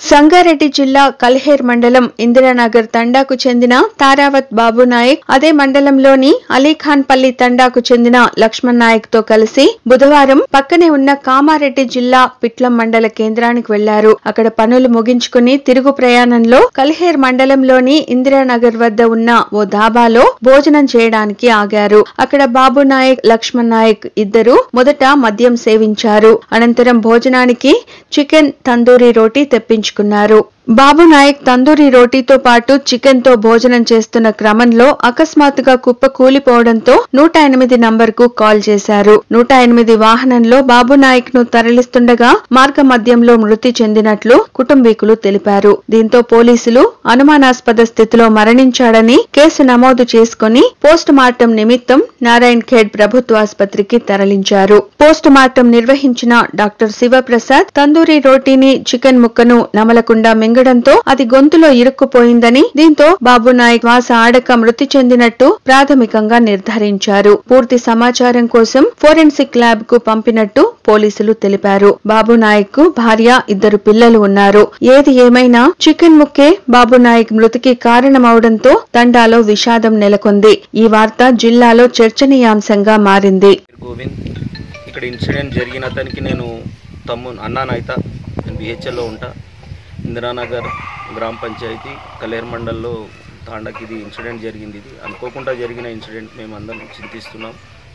సంగారెడ్డి జిల్లా కల్హేర్ మండలం ఇందిరానగర్ తండాకు చెందిన తారావత్ బాబు నాయక్ అదే మండలంలోని అలీఖాన్ పల్లి తండాకు చెందిన లక్ష్మణ్ నాయక్ తో కలిసి బుధవారం పక్కనే ఉన్న కామారెడ్డి జిల్లా పిట్లం మండల కేంద్రానికి వెళ్లారు అక్కడ పనులు ముగించుకుని తిరుగు ప్రయాణంలో కల్హేర్ మండలంలోని ఇందిరానగర్ వద్ద ఉన్న ఓ ధాబాలో భోజనం చేయడానికి ఆగారు అక్కడ బాబు నాయక్ లక్ష్మణ్ నాయక్ ఇద్దరు మొదట మద్యం సేవించారు అనంతరం భోజనానికి చికెన్ తందూరి రోటీ తెప్పించుకున్నారు బాబు నాయక్ తందూరి రోటీతో పాటు చికెన్ తో భోజనం చేస్తున్న క్రమంలో అకస్మాత్తుగా కుప్ప కూలిపోవడంతో నూట ఎనిమిది నంబర్ కు కాల్ చేశారు నూట ఎనిమిది వాహనంలో బాబు నాయక్ ను తరలిస్తుండగా మార్గ మధ్యంలో మృతి చెందినట్లు కుటుంబీకులు తెలిపారు దీంతో పోలీసులు అనుమానాస్పద స్థితిలో మరణించాడని కేసు నమోదు చేసుకుని పోస్ట్ మార్టం నిమిత్తం నారాయణ్ ఖేడ్ ప్రభుత్వ ఆసుపత్రికి తరలించారు పోస్ట్ మార్టం నిర్వహించిన డాక్టర్ శివప్రసాద్ తందూరి రోటీని చికెన్ ముక్కను నమలకుండా మింగడంతో అది గొంతులో ఇరుక్కుపోయిందని దీంతో బాబు నాయక్ శ్వాస ఆడక మృతి చెందినట్టు ప్రాథమికంగా నిర్ధారించారు పూర్తి సమాచారం కోసం ఫోరెన్సిక్ ల్యాబ్ కు పంపినట్టు పోలీసులు తెలిపారు బాబు నాయక్ కు భార్య ఇద్దరు పిల్లలు ఉన్నారు ఏది ఏమైనా చికెన్ ముక్కే బాబు నాయక్ మృతికి కారణమవడంతో తండాలో విషాదం నెలకొంది ఈ వార్త జిల్లాలో చర్చనీయాంశంగా మారింది గోవింద్ ఇక్కడ ఇన్సిడెంట్ జరిగిన అతనికి నేను తమ్ము అన్నానైతా నేను బిహెచ్ఎల్లో ఉంటా ఇందిరానగర్ గ్రామ పంచాయతీ కలేర్ మండల్లో తాండకి ఇది ఇన్సిడెంట్ జరిగింది ఇది అనుకోకుండా జరిగిన ఇన్సిడెంట్ మేము అందరం చింతిస్తున్నాం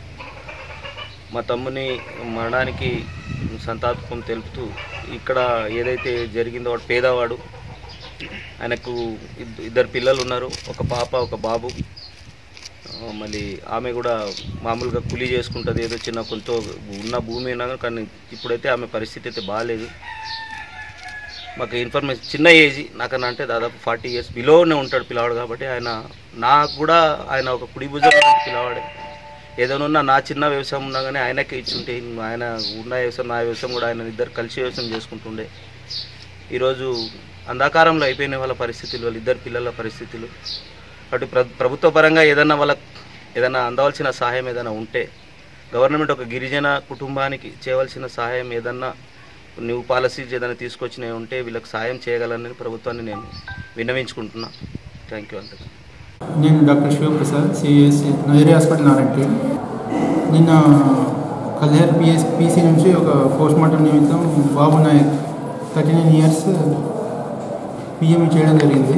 మా తమ్ముని మరణానికి సంతాపం తెలుపుతూ ఇక్కడ ఏదైతే జరిగిందో వాడు పేదవాడు ఆయనకు ఇద్- ఇద్దరు పిల్లలు ఉన్నారు ఒక పాప ఒక బాబు ఆ, మళ్ళీ ఆమె కూడా మామూలుగా కూలీ చేసుకుంటుంది ఏదో చిన్న కొంత ఉన్న భూమి అయినా కానీ ఇప్పుడైతే ఆమె పరిస్థితి అయితే బాగాలేదు మాకు ఇన్ఫర్మేషన్ చిన్న ఏజ్ నాకన్నా అంటే దాదాపు ఫార్టీ ఇయర్స్ బిలోనే ఉంటాడు పిల్లవాడు కాబట్టి ఆయన నాకు కూడా ఆయన ఒక కుడి భుజం లాంటి పిల్లవాడే ఏదైనా ఉన్నా నా చిన్న వ్యవసాయం ఉన్నా కానీ ఆయనకే ఇచ్చుంటే ఆయన ఉన్న వ్యవసాయం నా వ్యవసాయం కూడా ఆయన ఇద్దరు కలిసి వ్యవసాయం చేసుకుంటుండే ఈరోజు అంధకారంలో అయిపోయిన వాళ్ళ పరిస్థితులు వాళ్ళ ఇద్దరు పిల్లల పరిస్థితులు అటు ప్ర ప్రభుత్వ పరంగా ఏదైనా వాళ్ళ ఏదైనా అందవలసిన సహాయం ఏదైనా ఉంటే గవర్నమెంట్ ఒక గిరిజన కుటుంబానికి చేయవలసిన సహాయం ఏదన్నా నువ్వు పాలసీస్ ఏదైనా తీసుకొచ్చినవి ఉంటే వీళ్ళకి సహాయం చేయగలనని ప్రభుత్వాన్ని నేను విన్నవించుకుంటున్నా థ్యాంక్ యూ అంతే నేను డాక్టర్ శివప్రసాద్ సిఎస్ నజరీ హాస్పిటల్ నారాయణపేట నిన్న కల్హేర్ పిఎస్ పీసీ నుంచి ఒక పోస్ట్ మార్టం నిమిత్తం Babu Nayak thirty nine years PME చేయడం జరిగింది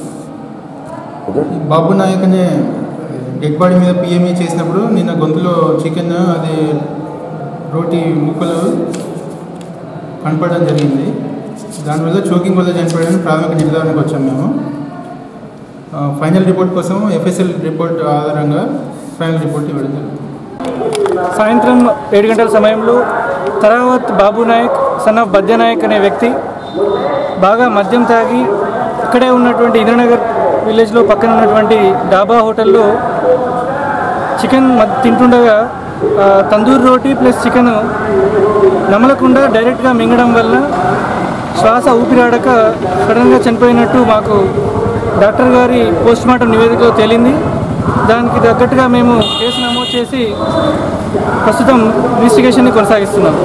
ఈ బాబు నాయక్ అనే డెడ్ బాడీ మీద పిఎంఈ చేసినప్పుడు నిన్న గొంతులో చికెన్ అది రోటీ ముక్కలు కనపడడం జరిగింది దానివల్ల చోకింగ్ వల్ల చనిపోయాడని ప్రాథమిక నిర్ధారణకు వచ్చాం మేము ఆ, ఫైనల్ రిపోర్ట్ కోసం ఎఫ్ఎస్ఎల్ రిపోర్ట్ ఆధారంగా ఫైనల్ రిపోర్ట్ ఇవ్వడం జరిగింది సాయంత్రం ఏడు గంటల సమయంలో తరావత్ బాబు నాయక్ సన్ ఆఫ్ బద్య నాయక్ అనే వ్యక్తి బాగా మద్యం తాగి ఇక్కడే ఉన్నటువంటి ఇంద్రనగర్ విలేజ్లో పక్కన ఉన్నటువంటి డాబా హోటల్లో చికెన్ మద్ తింటుండగా ఆ, తందూరి రోటీ ప్లస్ చికెన్ నమలకుండా డైరెక్ట్గా మింగడం వల్ల శ్వాస ఊపిరాడక సడన్గా చనిపోయినట్టు మాకు డాక్టర్ గారి పోస్ట్ మార్టం నివేదికలో తేలింది దానికి తగ్గట్టుగా మేము కేసు నమోదు చేసి ప్రస్తుతం ఇన్వెస్టిగేషన్ని కొనసాగిస్తున్నాం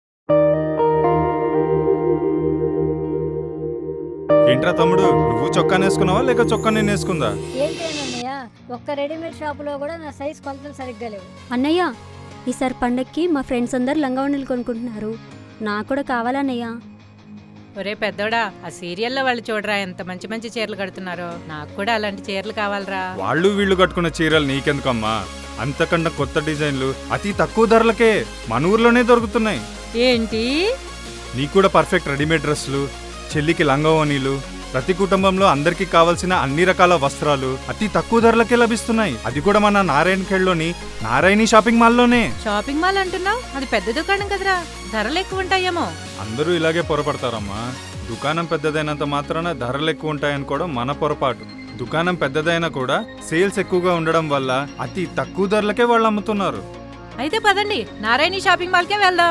ఏంట్రా తమ్ముడు నువ్వు చొక్కా నేసుకున్నావా లేక చొక్కా నేను వేసుకుందా ఏంటేనన్నయ్య ఒక్క రెడీమేడ్ షాపులో కూడా నా సైజ్ కొలతలు సరిగ్గా లేవు అన్నయ్య ఈసారి పండక్కి మా ఫ్రెండ్స్ అందరు లంగావణులు కొనుక్కుంటున్నారు నాకు కూడా కావాలన్నయ్య ఒరే పెద్దోడా ఆ సీరియల్లో వాళ్ళు చూడరా ఎంత మంచి మంచి చీరలు కడుతున్నారో నాకు కూడా అలాంటి చీరలు కావాలరా వాళ్ళు వీళ్ళు కట్టుకున్న చీరలు నీకెందుకమ్మా అంతకన్నా కొత్త డిజైన్లు అతి తక్కువ ధరలకే మన ఊర్లోనే దొరుకుతున్నాయి ఏంటి నీకు కూడా పర్ఫెక్ట్ రెడీమేడ్ డ్రెస్సులు చెల్లికి లంగవనీలు ప్రతి కుటుంబంలో అందరికీ కావాల్సిన అన్ని రకాల వస్త్రాలు అతి తక్కువ ధరలకే లభిస్తున్నాయి అది కూడా మన నారాయణ ఖేడ్లోని నారాయణి షాపింగ్ మాల్లోనే షాపింగ్ మాల్ అంటున్నావు అది పెద్ద దుకాణం కదరా ధరలు ఎక్కువ ఉంటాయేమో అందరూ ఇలాగే పొరపడతారమ్మా దుకాణం పెద్దదైనంత మాత్రాన ధరలు ఎక్కువ ఉంటాయనుకోవడం మన పొరపాటు దుకాణం పెద్దదైనా కూడా సేల్స్ ఎక్కువగా ఉండడం వల్ల అతి తక్కువ ధరలకే వాళ్ళు అమ్ముతున్నారు అయితే పదండి నారాయణి షాపింగ్ మాల్కే వెళ్దాం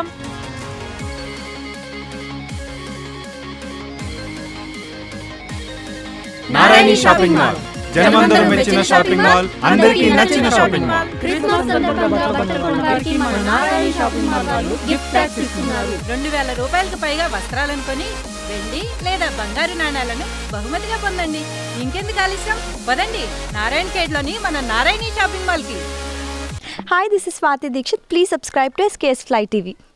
నారాయణి షాపింగ్ మాల్ జనమందరం మెచ్చిన షాపింగ్ మాల్ అందరికీ నచ్చిన షాపింగ్ మాల్ క్రిస్మస్ సందర్భంగా బట్టలు కొనడానికి మన నారాయణ షాపింగ్ మాల్ వాళ్ళు గిఫ్ట్ ప్యాక్స్ ఇస్తున్నారు రెండు వేల రూపాయలకు పైగా వస్త్రాలను కొని వెండి లేదా బంగారు నాణాలను బహుమతిగా పొందండి ఇంకెందుకు ఆలస్యం పదండి నారాయణ ఖేడ్లోని మన నారాయణి షాపింగ్ మాల్కి Hi, this is Swati Dikshit. Please subscribe to SKS Fly TV.